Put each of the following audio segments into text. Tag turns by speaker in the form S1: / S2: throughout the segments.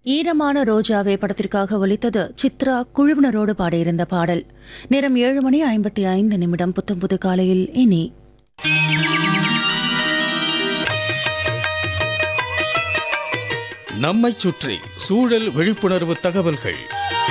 S1: ஈரமான ரோஜாவே படத்திற்காக ஒலித்தது சித்ரா குழுவினரோடு பாடியிருந்த பாடல் நேரம் ஏழு மணி ஐம்பத்தி ஐந்து நிமிடம் புத்தம்புது காலையில் இனி
S2: நம்மைச் சுற்றி சூழல் விழிப்புணர்வு தகவல்கள்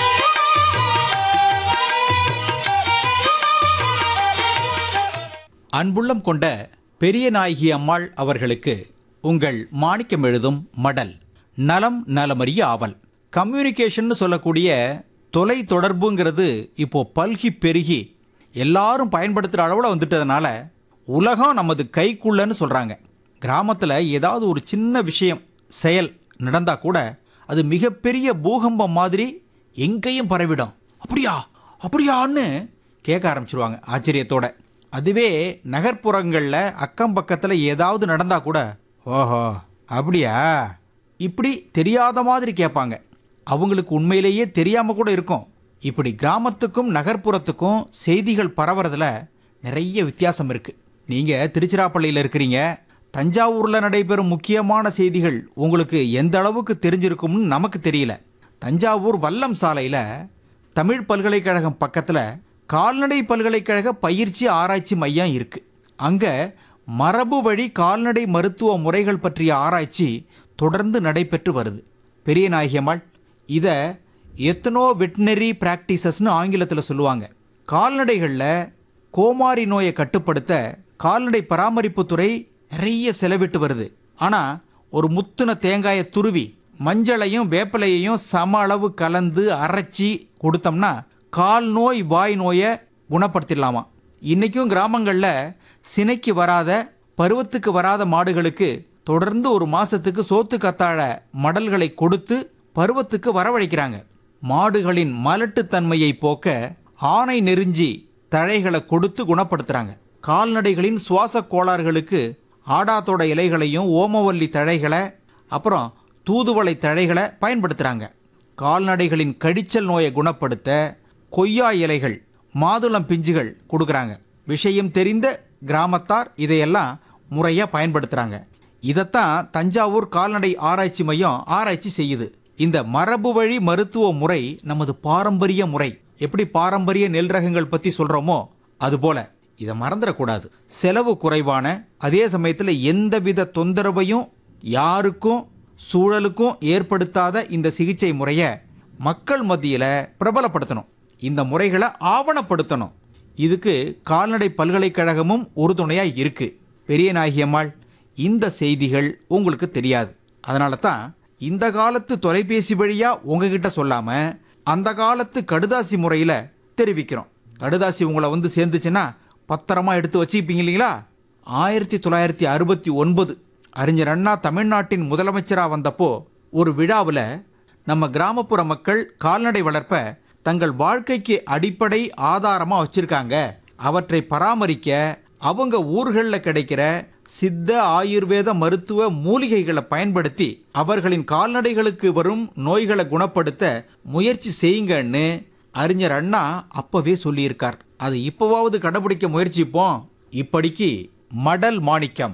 S3: அன்புள்ளம் கொண்ட பெரிய நாயகி அம்மாள் அவர்களுக்கு உங்கள் மாணிக்கம் எழுதும் மடல் நலம் நலமறிய ஆவல் கம்யூனிகேஷன் சொல்லக்கூடிய தொலை தொடர்புங்கிறது இப்போ பல்கி பெருகி எல்லாரும் பயன்படுத்துகிற அளவில் வந்துட்டதுனால உலகம் நமது கைக்குள்ளன்னு சொல்கிறாங்க கிராமத்தில் ஏதாவது ஒரு சின்ன விஷயம் செயல் நடந்தா கூட அது மிகப்பெரிய பூகம்பம் மாதிரி எங்கேயும் பரவிடும் அப்படியா அப்படியான்னு கேட்க ஆரம்பிச்சிருவாங்க ஆச்சரியத்தோட அதுவே நகர்ப்புறங்களில் அக்கம் பக்கத்தில் ஏதாவது நடந்தா கூட ஓஹோ அப்படியா இப்படி தெரியாத மாதிரி கேட்பாங்க அவங்களுக்கு உண்மையிலேயே தெரியாம கூட இருக்கும் இப்படி கிராமத்துக்கும் நகர்ப்புறத்துக்கும் செய்திகள் பரவறதுல நிறைய வித்தியாசம் இருக்கு நீங்க திருச்சிராப்பள்ளியில் இருக்கிறீங்க தஞ்சாவூர்ல நடைபெறும் முக்கியமான செய்திகள் உங்களுக்கு எந்த அளவுக்கு தெரிஞ்சிருக்கும்னு நமக்கு தெரியல தஞ்சாவூர் வல்லம் சாலையில தமிழ் பல்கலைக்கழகம் பக்கத்துல கால்நடை பல்கலைக்கழக பயிற்சி ஆராய்ச்சி மையம் இருக்கு அங்க மரபு வழி கால்நடை மருத்துவ முறைகள் பற்றிய ஆராய்ச்சி தொடர்ந்து நடைபெற்று வருது பெரிய நாயகியம்மாள் இதை எத்தனோ வெட்டினரி பிராக்டிசஸ்னு ஆங்கிலத்தில் சொல்லுவாங்க கால்நடைகளில் கோமாரி நோயை கட்டுப்படுத்த கால்நடை பராமரிப்புத்துறை நிறைய செலவிட்டு வருது ஆனால் ஒரு முத்துன தேங்காயை துருவி மஞ்சளையும் வேப்பிலையையும் சம அளவு கலந்து அரைச்சி கொடுத்தோம்னா கால் நோய் வாய் நோயை குணப்படுத்திடலாமா இன்றைக்கும் கிராமங்களில் சினைக்கு வராத பருவத்துக்கு வராத மாடுகளுக்கு தொடர்ந்து ஒரு மாசத்துக்கு சோத்து கத்தாழ மடல்களை கொடுத்து பருவத்துக்கு வரவழைக்கிறாங்க மாடுகளின் மலட்டுத்தன்மையை போக்க ஆனை நெருஞ்சி தழைகளை கொடுத்து குணப்படுத்துறாங்க கால்நடைகளின் சுவாச கோளாறுகளுக்கு ஆடாத்தோட இலைகளையும் ஓமவல்லி தழைகளை அப்புறம் தூதுவளை தழைகளை பயன்படுத்துகிறாங்க கால்நடைகளின் கடிச்சல் நோயை குணப்படுத்த கொய்யா இலைகள் மாதுளம் பிஞ்சுகள் கொடுக்குறாங்க விஷயம் தெரிந்த கிராமத்தார் இதையெல்லாம் முறையாக பயன்படுத்துகிறாங்க இதைத்தான் தஞ்சாவூர் கால்நடை ஆராய்ச்சி மையம் ஆராய்ச்சி செய்யுது இந்த மரபு வழி மருத்துவ முறை நமது பாரம்பரிய முறை எப்படி பாரம்பரிய நெல் ரகங்கள் பற்றி சொல்கிறோமோ அதுபோல இதை மறந்துடக்கூடாது செலவு குறைவான அதே சமயத்தில் எந்தவித தொந்தரவையும் யாருக்கும் சூழலுக்கும் ஏற்படுத்தாத இந்த சிகிச்சை முறையை மக்கள் மத்தியில் பிரபலப்படுத்தணும் இந்த முறைகளை ஆவணப்படுத்தணும் இதுக்கு கால்நடை பல்கலைக்கழகமும் உறுதுணையாக இருக்கு பெரிய நாயகியம்மாள் இந்த செய்திகள் உங்களுக்கு தெரியாது அதனால தான் இந்த காலத்து தொலைபேசி வழியாக உங்ககிட்ட சொல்லாமல் அந்த காலத்து கடுதாசி முறையில் தெரிவிக்கிறோம் கடுதாசி உங்களை வந்து சேர்ந்துச்சுன்னா பத்திரமா எடுத்து வச்சுப்பீங்க இல்லைங்களா ஆயிரத்தி தொள்ளாயிரத்தி அறுபத்தி ஒன்பது அறிஞர் அண்ணா தமிழ்நாட்டின் முதலமைச்சராக வந்தப்போ ஒரு விழாவில் நம்ம கிராமப்புற மக்கள் கால்நடை வளர்ப்ப தங்கள் வாழ்க்கைக்கு அடிப்படை ஆதாரமாக வச்சிருக்காங்க அவற்றை பராமரிக்க அவங்க ஊர்களில் கிடைக்கிற சித்த ஆயுர்வேத மருத்துவ மூலிகைகளை பயன்படுத்தி அவர்களின் கால்நடைகளுக்கு வரும் நோய்களை குணப்படுத்த முயற்சி செய்யுங்கன்னு அறிஞர் அண்ணா அப்பவே சொல்லியிருக்கார் அது இப்போவாவது கடைபிடிக்க முயற்சிப்போம் இப்படிக்கு மடல் மாணிக்கம்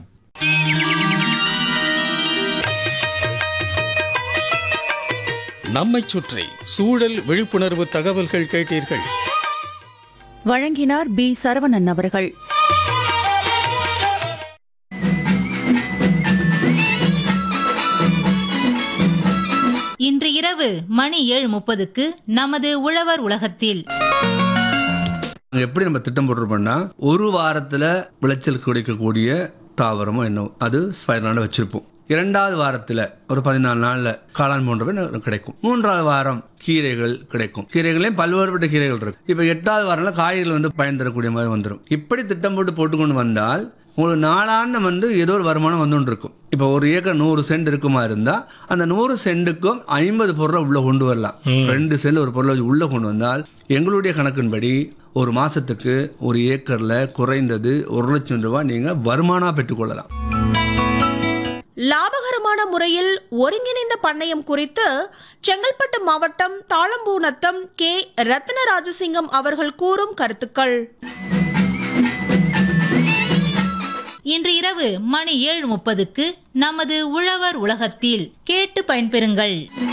S2: நம்மைச் சுற்றி சூழல் விழிப்புணர்வு தகவல்கள் கேட்டீர்கள்
S1: வழங்கினார் பி சரவணன் அவர்கள்
S4: இன்று இரவு மணி ஏழு முப்பதுக்கு நமது உழவர் உலகத்தில்
S5: நாங்க எப்படி நம்ம திட்டம் போட்டிருப்போம்னா ஒரு வாரத்தில் விளைச்சல் கிடைக்கக்கூடிய தாவரமோ என்ன அது ஸ்பைரலான வச்சுருப்போம் இரண்டாவது வாரத்தில் ஒரு பதினாலு நாளில் காளான் போன்றவை நமக்கு கிடைக்கும் மூன்றாவது வாரம் கீரைகள் கிடைக்கும் கீரைகளையும் பல்வேறுபட்ட கீரைகள் இருக்கு இப்போ எட்டாவது வாரம்ல காய்கறிகள் வந்து பயன் தரக்கூடிய மாதிரி வந்துடும் இப்படி திட்டம் போட்டு போட்டுக்கொண்டு வந்தால் உங்களுக்கு நாளாந்தம் வந்து ஏதோ ஒரு வருமானம் வந்துட்டு இருக்கும் இப்போ ஒரு ஏக்கர் நூறு சென்ட் இருக்குமா இருந்தால் அந்த நூறு சென்ட்டுக்கும் ஐம்பது பொருளை உள்ளே கொண்டு வரலாம் ரெண்டு சென்ட் ஒரு பொருளை உள்ளே கொண்டு வந்தால் எங்களுடைய கணக்கின்படி ஒரு மாதத்துக்கு ஒரு ஏக்கரில் குறைந்தது ஒரு லட்சம் ரூபாய் நீங்கள் வருமானம் பெற்றுக்கொள்ளலாம்
S6: லாபகரமான முறையில் ஒருங்கிணைந்த பண்ணையம் குறித்து செங்கல்பட்டு மாவட்டம் தாளம்பூநத்தம் கே ரத்ன ராஜசிங்கம் அவர்கள் கூறும் கருத்துக்கள்
S4: இன்று இரவு மணி ஏழு முப்பதுக்கு நமது உழவர் உலகத்தில் கேட்டு பயன்பெறுங்கள்